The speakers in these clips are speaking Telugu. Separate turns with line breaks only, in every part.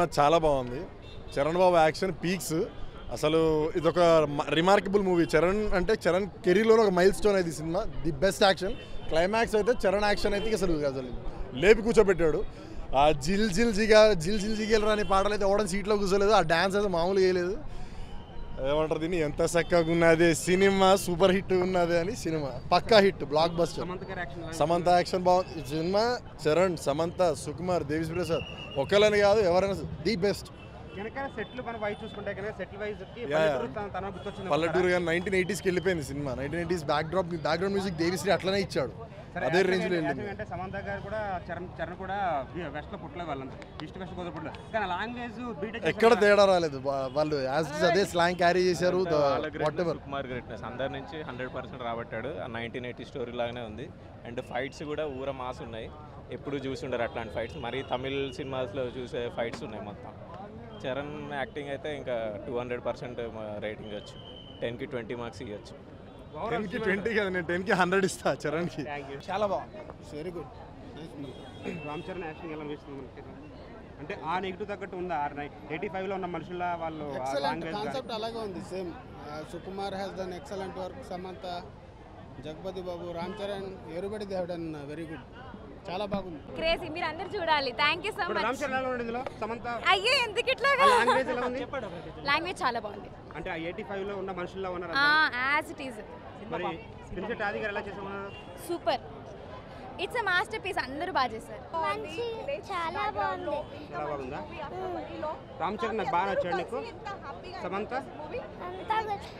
సినిమా చాలా బాగుంది చరణ్ బాబు యాక్షన్ పీక్స్ అసలు ఇదొక రిమార్కబుల్ మూవీ చరణ్ అంటే చరణ్ కెరీర్లోనే ఒక మైల్ స్టోన్ అయితే ఈ సినిమా ది బెస్ట్ యాక్షన్ క్లైమాక్స్ అయితే చరణ్ యాక్షన్ అయితే అసలు అసలు లేపి కూర్చోబెట్టాడు ఆ జిల్ జిల్ జిగా జిల్ జిల్ జిగేలు రాని పాటలు అయితే ఓడని సీట్లో కూర్చోలేదు ఆ డ్యాన్స్ అయితే మామూలుగా వేయలేదు ఏమంటారు దీన్ని ఎంత చక్కగా ఉన్నది సినిమా సూపర్ హిట్ ఉన్నది అని సినిమా పక్కా హిట్ బ్లాక్ బస్టర్
సమంత గారి యాక్షన్
సమంత యాక్షన్ బాగుంది ఈ సినిమా చరణ్ సమంత సుకుమార్ దేవిశ్రీ ప్రసాద్ ఒకళ్ళని కాదు ఎవరైనా ది బెస్ట్
వెనకాల సెట్లు మనం వైజ్ చూసుకుంటే కనుక సెటిల్ వైజ్ కి
Yeah.
పల్లెటూరు తన తన గుర్తొచ్చింది
పల్లెటూరు కానీ నైన్టీన్ ఎయిటీస్కి వెళ్ళిపోయింది cinema nineteen eighties backdrop background music Devisri అట్లనే ఇచ్చాడు
సరే,
అదే
యాక్షన్
రేంజ్లో
అంటే-
వెళ్ళింది
యాక్షన్ అంటే సమంత గారు కూడా చరణ్ చరణ్ కూడా వెస్ట్ లో పుట్టలేదు వాళ్ళంతా ఈస్ట్ వెస్ట్ కుదర పుట్టలేదు కానీ లాంగ్వేజ్ బీటెక్
ఎక్కడ తేడా రాలేదు వా- వాళ్ళు యాజ్ అదే స్లాంగ్ క్యారీ చేశారు వాట్ ఎవర్
కుమార్ గ్రేట్నెస్ అందరి నుంచి హండ్రెడ్ పర్సెంట్ రాబట్టాడు ఆ నైన్టీన్ ఎయిటీ స్టోరీ లాగానే ఉంది అండ్ ఫైట్స్ కూడా ఊర మాస్ ఉన్నాయి ఎప్పుడు చూసుండరు అట్లాంటి ఫైట్స్ మరి తమిళ్ సినిమాస్లో చూసే ఫైట్స్ ఉన్నాయి మొత్తం చరణ్ యాక్టింగ్ అయితే ఇంకా టూ హండ్రెడ్ పర్సెంట్ రేటింగ్ ఇవ్వచ్చు టెన్కి ట్వంటీ మార్క్స్ ఇవ్వచ్చు
టెన్కి ట్వంటీ కదా నేను టెన్కి హండ్రెడ్ ఇస్తా చరణ్కి
థ్యాంక్ యూ
చాలా బాగుంది very good
Ram Charan action ఎలా అనిపిస్తుంది మనకి అంటే ఆ నెగిటివ్ తగ్గట్టు ఉందా ఎయిటీ ఫైవ్ లో ఉన్న మనుషుల వాళ్ళు ఆ
ఎక్సలెంట్
లాంగ్వేజ్
కాన్సెప్ట్ అలాగే ఉంది same Sukumar has done excellent work Samantha Jagapathi Babu Ram Charan everybody they done very good చాలా బాగుంది
క్రేజీ మీరు అందరు చూడాలి థ్యాంక్ యూ సో
ఇప్పుడు రామ్
మచ్
చరణ్ ఎలా ఉంది ఇందులో సమంత
అయ్యే ఎందుకు ఇట్లా
లాంగ్వేజ్ ఎలా ఉంది
లాంగ్వేజ్ చాలా బాగుంది
అంటే ఆ ఎయిటీ ఫైవ్ లో ఉన్న మనుషుల్లో ఉన్నారు
యాజ్ ఇట్ ఈస్
మరి పిలిచే టాది గారు ఎలా చేసామన్నారు
super it's a masterpiece అందరూ బాగా చేశారు
మంచి చాలా బాగుంది
చాలా బాగుందా రామ్ చరణ్ నాకు బాగా నచ్చాడు నీకు సమంత
అంతా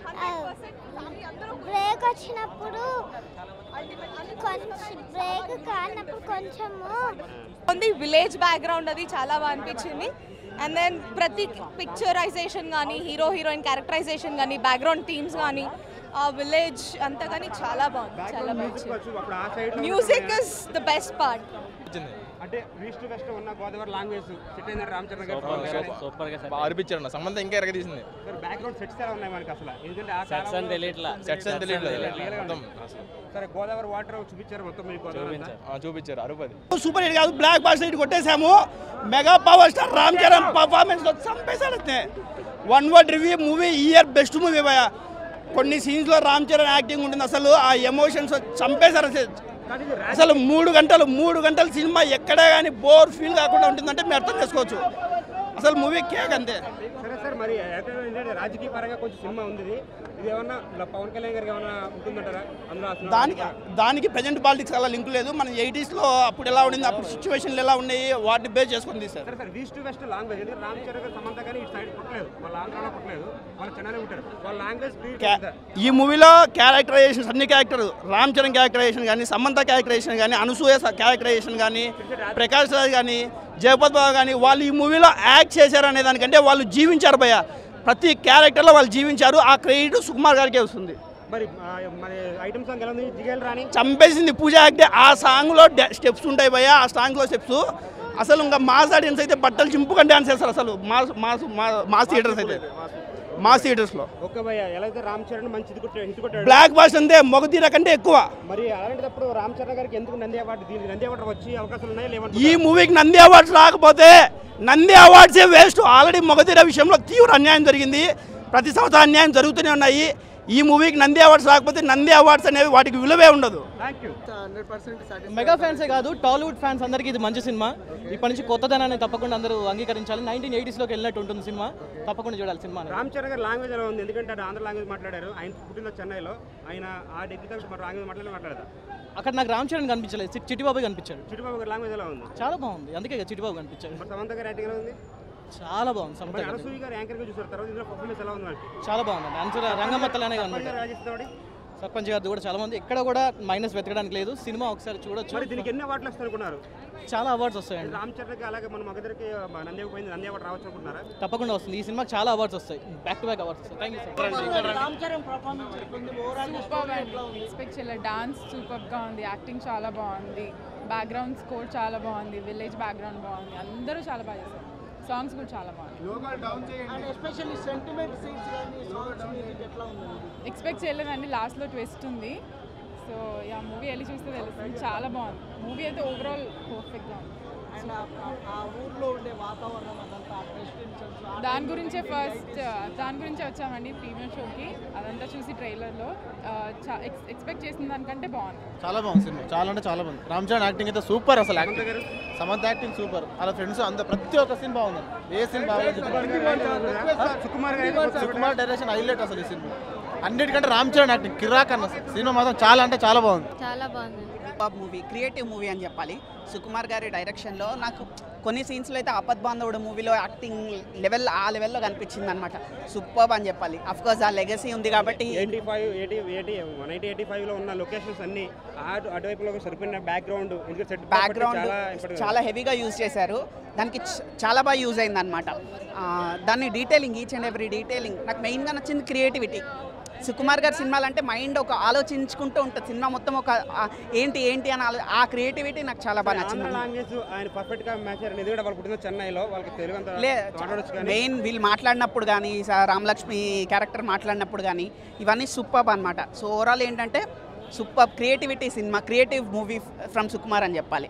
బ్రేక్ వచ్చినప్పుడు కొంచెం బ్రేక్ కానప్పుడు కొంచెము
ఉంది విలేజ్ బ్యాక్గ్రౌండ్ అది చాలా బాగా అనిపించింది అండ్ దెన్ ప్రతి పిక్చరైజేషన్ కానీ హీరో హీరోయిన్ క్యారెక్టరైజేషన్ కానీ బ్యాక్గ్రౌండ్ థీమ్స్ కానీ ఆ విలేజ్ అంతా కానీ చాలా బాగుంది చాలా
మ్యూజిక్
బాగుంది
వచ్చు అప్పుడు ఆ side
music is the best part
అంటే ఈస్ట్ వెస్ట్ ఉన్న గోదావరి లాంగ్వేజ్ సెట్ అయిందంటే రామ్ చరణ్ గారు
బాగా అనిపించాడు సంబంధం ఇంకా ఎరగ తీసింది
బ్యాక్గ్రౌండ్ సెట్స్ ఎలా ఉన్నాయి మనకి అసలు ఎందుకంటే ఆ
సెట్స్
కాలంలో
అని తెలియట్లా సెట్స్ అని తెలియట్లేదు
రియల్గా
మొత్తం
ఉన్నాయి. సరే గోదావరి వాటర్ చూపించారు మొత్తం మీకు గోదావరి అంతా.
ఆ, చూపించారు అరుపది
సూపర్ హిట్ కాదు బ్లాక్ బాస్టర్ హిట్ కొట్టేశాము mega power star Ram Charan performance చంపేశాడు అంతే one word review movie year best movie భయ కొన్ని సీన్స్లో రామ్ చరణ్ యాక్టింగ్ ఉంటుంది అసలు ఆ ఎమోషన్స్ చంపేశారు అసలు
కానీ ఇది
అసలు మూడు గంటలు మూడు గంటల సినిమా ఎక్కడే కానీ బోర్ ఫీల్ కాకుండా ఉంటుందంటే మీరు అర్థం చేసుకోవచ్చు అసలు మూవీ కేక్ అంతే
సరే సార్ మరి ఎక్కడ ఏంటంటే రాజకీయ పరంగా కొంచెం సినిమా ఉంది ఇది. ఇది ఏమన్నా ఇలా పవన్ కళ్యాణ్ గారికి ఏమన్నా ఉంటుందంటారా అందులో అసలు
దానికి దానికి ప్రజెంట్ పాలిటిక్స్ అలా లింక్ లేదు మన ఎయిటీస్లో అప్పుడు ఎలా ఉండింది అప్పుడు సిచ్యువేషన్లు ఎలా ఉన్నాయి వాటిని బేస్ చేసుకుని తీశారు
సరే సార్ ఈస్ట్ వెస్ట్ లాంగ్వేజ్ ఎందుకంటే రామ్ చరణ్ గారు సమంత కానీ ఇటు సైడ్ పుట్టలేదు వాళ్ళ ఆంధ్రాలో పుట్టలేదు వాళ్ళు చెన్నైలో ఉంటారు వాళ్ళ లాంగ్వేజ్
క్యా- ఈ మూవీలో క్యారెక్టరైజేషన్స్ అన్ని క్యారెక్టర్ రామ్ చరణ్ క్యారెక్టరైజేషన్ కానీ సమంత క్యారెక్టరైజేషన్ కానీ అనసూయ క్యారెక్టరైజేషన్ కానీ ప్రకాష్ రాజ్ కానీ జయపత్ బాబు కానీ వాళ్ళు ఈ మూవీలో యాక్ట్ చేశారు అనే దానికంటే వాళ్ళు జీవించారు భయ్య ప్రతి క్యారెక్టర్లో వాళ్ళు జీవించారు ఆ క్రెడిట్ సుకుమార్ గారికే వస్తుంది
మరి ఆ, మరి ఐటమ్ సాంగ్ ఎలా ఉంది జిగేల్ రాణి
చంపేసింది పూజ యాక్టే ఆ సాంగ్లో స్టెప్స్ ఉంటాయి భయ్య ఆ సాంగ్లో స్టెప్స్ అసలు ఇంకా మాస్ ఆడియన్స్ అయితే బట్టలు చింపుకొని డాన్స్ చేస్తారు అసలు మాస్ మాస్ మాస్ థియేటర్స్ అయితే మాస్ థియేటర్స్లో
ఓకే భయ్య ఎలా అయితే రామ్ చరణ్ మంచి ఇది కొట్టాడు హిట్ కొట్టాడు
బ్లాక్ బాస్ అంతే మొగతీర కంటే ఎక్కువ
మరి అలాంటిదప్పుడు రామ్ చరణ్ గారికి ఎందుకు నంది అవార్డు దీనికి నంది అవార్డు వచ్చి అవకాశాలు ఉన్నాయా
ఈ
లేవంటే
మూవీకి నంది అవార్డ్స్ రాకపోతే నంది అవార్డ్సే వేస్ట్ ఆల్రెడీ మొగతీర విషయంలో తీవ్ర అన్యాయం జరిగింది ప్రతి సంవత్సరం అన్యాయం జరుగుతూనే ఉన్నాయి ఈ మూవీకి నంది అవార్డ్స్ రాకపోతే నంది అవార్డ్స్ అనేవి వాటికి విలువే ఉండదు
థ్యాంక్ యూ
మెగా ఫ్యాన్సే కాదు టాలీవుడ్ ఫ్యాన్స్ అందరికీ ఇది మంచి సినిమా ఇప్పటి నుంచి కొత్తదనాన్ని తప్పకుండా అందరూ అంగీకరించాలి నైన్టీన్ ఎయిటీస్లోకి వెళ్ళినట్టు ఉంటుంది సినిమా తప్పకుండా చూడాలి సినిమా
రామ్ చరణ్ గారి లాంగ్వేజ్ ఎలా ఉంది ఎందుకంటే ఆయన ఆంధ్ర లాంగ్వేజ్ మాట్లాడారు ఆయన పుట్టిన చెన్నైలో ఆయన ఆ డిగ్రీ తగ్గ లాంగ్వేజ్ మాట్లాడి మాట్లాడదా
అక్కడ నాకు రామ్ చరణ్ కనిపించలేదు చి- చిట్టిబాబు కనిపించాడు
చిట్టుబాబు గారి లాంగ్వేజ్ ఎలా ఉంది
చాలా బాగుంది అందుకే ఇక చిట్టిబాబు కనిపించాడు
మరి సమంత గారి యాక్టింగ్ ఎలా ఉంది
చాలా బాగుంది సమంత
మరి
గారి
అనసూయ గారు యాంకర్ గా చూసారు తర్వాత ఇందులో పర్ఫార్మెన్స్ ఎలా ఉంది మనకి
చాలా బాగుంది ఆన్సర్ రంగమ్మత్తలానే
సర్పంచ్
కనబడ్డాడు
గారు రాజేస్తాడు
సర్పంచ్ గారిది కూడా చాలా మంది ఎక్కడ కూడా మైనస్ వెతకడానికి లేదు సినిమా ఒకసారి
మరి
చూడొచ్చు
దీనికి ఎన్ని అవార్డులు వస్తాయి అనుకున్నారు
చాలా అవార్డ్స్ వస్తాయండి
రామ్ చరణ్కి అలాగే మన మగధరికి నంది పోయింది నంది అవార్డు రావచ్చు అనుకుంటున్నారా
తప్పకుండా వస్తుంది ఈ సినిమాకి చాలా అవార్డ్స్ వస్తాయి బ్యాక్ టు బ్యాక్ అవార్డ్స్ వస్తాయి థ్యాంక్ యూ
ఎక్స్పెక్ట్ చేయలేదు డాన్స్ సూపర్గా ఉంది యాక్టింగ్ చాలా బాగుంది బ్యాక్గ్రౌండ్ స్కోర్ చాలా బాగుంది విలేజ్ బ్యాక్గ్రౌండ్ బాగుంది అందరూ చాలా బాగా చేశారు సాంగ్స్ కూడా చాలా బాగుంది ఎక్స్పెక్ట్ చేయలేదండి లాస్ట్లో ట్విస్ట్ ఉంది సో ఆ మూవీ వెళ్ళి చూస్తే తెలుస్తుంది చాలా బాగుంది మూవీ అయితే ఓవరాల్ పర్ఫెక్ట్గా ఉంది
అండ్ ఆ ఊర్లో ఉండే వాతావరణం అదంతా రెసిడెన్షియల్స్
దాని గురించే ఫస్ట్ దాని గురించే వచ్చామండి ప్రీమియర్ షోకి అదంతా చూసి ట్రైలర్లో ఎక్స్పెక్ట్ చేసిన దానికంటే బాగుంది
చాలా బాగుంది సినిమా చాలా అంటే చాలా బాగుంది రామ్ చరణ్ యాక్టింగ్ అయితే సూపర్ అసలు యాక్టింగ్ సమంత యాక్టింగ్ సూపర్ అలా ఫ్రెండ్స్ అంత ప్రతి ఒక్క సీన్ బాగుంది ఏ సీన్ బాగుంది
సుకుమార్ గారు
సుకుమార్ డైరెక్షన్ హైలైట్ అసలు ఈ సినిమా అన్నిటికంటే రామ్ చరణ్ యాక్టింగ్ కిరాక్ అన్న సినిమా మాత్రం చాలా అంటే చాలా బాగుంది
చాలా బాగుంది
సూపర్ మూవీ క్రియేటివ్ మూవీ అని చెప్పాలి సుకుమార్ గారి డైరెక్షన్లో నాకు కొన్ని సీన్స్లో అయితే ఆపద్ బాంధవుడు మూవీలో యాక్టింగ్ లెవెల్ ఆ లెవెల్లో కనిపించింది అనమాట సూపర్ అని చెప్పాలి అఫ్ కోర్స్ ఆ లెగసీ ఉంది కాబట్టి
eighty five eighty eighty one eighty eighty ఫైవ్లో ఉన్న లొకేషన్స్ అన్ని అటు అటువైపులో సరిపోయిన బ్యాక్గ్రౌండ్ ఎందుకంటే సెట్
బ్యాక్గ్రౌండ్
చాలా important.
చాలా హెవీగా యూజ్ చేశారు దానికి చ- చాలా బాగా యూజ్ అయింది అనమాట దాన్ని detailing each and every detailing నాకు మెయిన్గా నచ్చింది క్రియేటివిటీ సుకుమార్ గారి సినిమాలు అంటే మైండ్ ఒక ఆలోచించుకుంటూ ఉంటుంది సినిమా మొత్తం ఒక ఆ, ఏంటి ఏంటి అని ఆలో- ఆ క్రియేటివిటీ నాకు చాలా బాగా నచ్చింది
ఆంధ్ర లాంగ్వేజ్ ఆయన పర్ఫెక్ట్ గా మ్యాచ్ అయ్యారు ఎందుకంటే వాళ్ళు పుట్టిన చెన్నైలో వాళ్ళకి తెలుగు అంత
లే
మాట్లాడొచ్చు కానీ
మెయిన్ వీళ్ళు మాట్లాడినప్పుడు కానీ రామలక్ష్మి క్యారెక్టర్ మాట్లాడినప్పుడు కానీ ఇవన్నీ సూపర్ అనమాట సో ఓవరాల్ ఏంటంటే సూపర్ క్రియేటివిటీ సినిమా క్రియేటివ్ మూవీ ఫ్రమ్ సుకుమార్ అని చెప్పాలి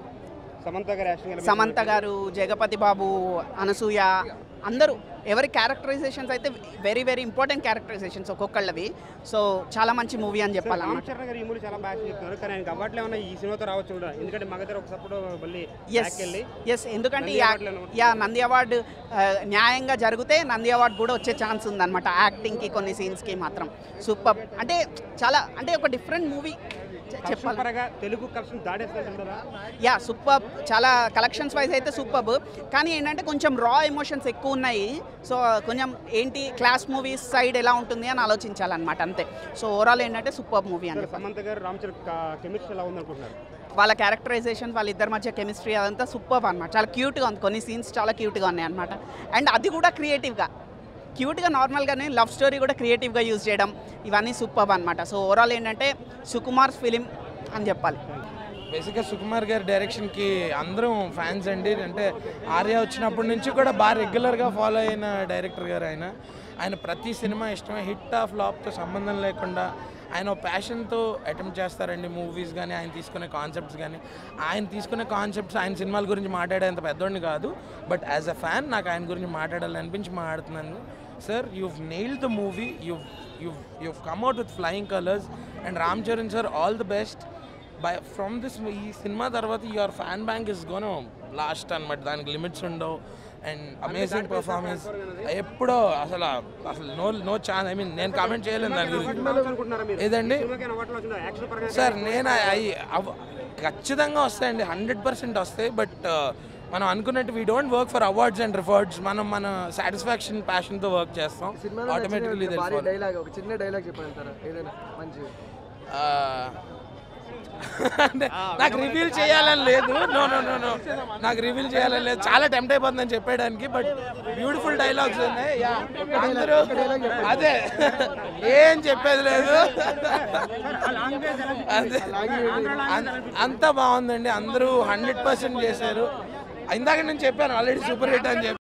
సమంత గారి యాక్షన్
సమంత గారు జగపతి బాబు అనసూయ అందరూ ఎవరి క్యారెక్టరైజేషన్స్ అయితే వెరీ వెరీ ఇంపార్టెంట్ క్యారెక్టరైజేషన్స్ ఒక్కొక్కళ్ళవి సో చాలా మంచి మూవీ అని
రామ్
చెప్పాలన్నమాట
చరణ్ గారు ఈ మూవీ చాలా బాగా చెప్తున్నారు కానీ ఆయన అవార్డులు ఏమన్నా ఈ సినిమాతో రావచ్చు కూడా ఎందుకంటే మగధర ఒకసప్పుడు మళ్ళీ
ఎస్
back వెళ్ళి
ఎస్ ఎందుకంటే
నంది
యా-
అవార్డులు అన్నమాట.
యా నంది అవార్డు ఆ, న్యాయంగా జరిగితే నంది అవార్డు కూడా వచ్చే ఛాన్స్ ఉందన్నమాట యాక్టింగ్కి కొన్ని సీన్స్కి మాత్రం సూపర్ అంటే చాలా అంటే ఒక డిఫరెంట్ మూవీ
కలెక్షన్
చెప్పాలి
పరంగా తెలుగు కలెక్షన్ దాటేస్తుంటారా
యా సూపర్ చాలా కలెక్షన్స్ వైజ్ అయితే సూపర్ కానీ ఏంటంటే కొంచెం రా ఎమోషన్స్ ఎక్కువ ఉన్నాయి సో కొంచెం ఏంటి క్లాస్ మూవీస్ సైడ్ ఎలా ఉంటుంది అని ఆలోచించాలన్నమాట అంతే సో ఓవరాల్ ఏంటంటే సూపర్ మూవీ అని చెప్పాలి
సమంత గారు రామ్ చరణ్ కెమిస్ట్రీ ఎలా ఉందనుకుంటున్నారు
వాళ్ళ క్యారెక్టరైజేషన్ వాళ్ళ ఇద్దరి మధ్య కెమిస్ట్రీ అదంతా సూపర్ అనమాట చాలా క్యూట్గా ఉంది కొన్ని సీన్స్ చాలా క్యూట్గా ఉన్నాయి అనమాట అండ్ అది కూడా క్రియేటివ్గా క్యూట్గా నార్మల్గానే లవ్ స్టోరీ కూడా క్రియేటివ్గా యూజ్ చేయడం ఇవన్నీ సూపర్ అనమాట సో ఓవరాల్ ఏంటంటే సుకుమార్ ఫిలిం అని చెప్పాలి
బేసిక్గా సుకుమార్ గారి డైరెక్షన్కి అందరం ఫ్యాన్స్ అండి అంటే ఆర్య వచ్చినప్పటి నుంచి కూడా బాగా రెగ్యులర్గా ఫాలో అయిన డైరెక్టర్ గారు ఆయన ఆయన ప్రతి సినిమా ఇష్టమే హిట్ ఆఫ్ ఫ్లాప్తో సంబంధం లేకుండా ఆయన ప్యాషన్తో అటెంప్ట్ చేస్తారండి మూవీస్ కానీ ఆయన తీసుకునే కాన్సెప్ట్స్ కానీ ఆయన తీసుకునే కాన్సెప్ట్స్ ఆయన సినిమాల గురించి మాట్లాడేంత పెద్దోడిని కాదు బట్ యాజ్ అ ఫ్యాన్ నాకు ఆయన గురించి మాట్లాడాలనిపించి మాట్లాడుతున్నాను sir you've nailed the movie you've you've you've come out with flying colors and ram charan sir all the best by from this ఈ సినిమా తర్వాత your fan bank is gone last అనమాట దానికి లిమిట్స్ ఉండవు అండ్ అమేజింగ్ పర్ఫార్మెన్స్ ఎప్పుడో అసలు అసలు no no chance I mean నేను కామెంట్ చేయలేను దాని గురించి ఏదండి
యాక్షన్ పరంగా
సార్ నేను అవి అవ- ఖచ్చితంగా వస్తాయండి హండ్రెడ్ పర్సెంట్ వస్తాయి బట్ మనం అనుకున్నట్టు we don't work for awards and rewards మనం మన సాటిస్ఫాక్షన్ ప్యాషన్తో వర్క్ చేస్తాం ఆటోమేటిక్లీ
డైలాగ్ ఒక చిన్న డైలాగ్ చెప్పంటారా ఏదైనా మంచి
అంటే నాకు రివీల్ చేయాలని లేదు నో నో నో నో నాకు రివీల్ చేయాలని లేదు చాలా టెంప్ట్ అయిపోతుందని చెప్పడానికి బట్ బ్యూటిఫుల్ డైలాగ్స్ ఉన్నాయి యా అందరూ అదే ఏం చెప్పేది లేదు అదే అం- అంతా బాగుందండి అందరూ హండ్రెడ్ పర్సెంట్ చేశారు ఇందాక నేను చెప్పాను ఆల్రెడీ సూపర్ హిట్ అని చెప్పి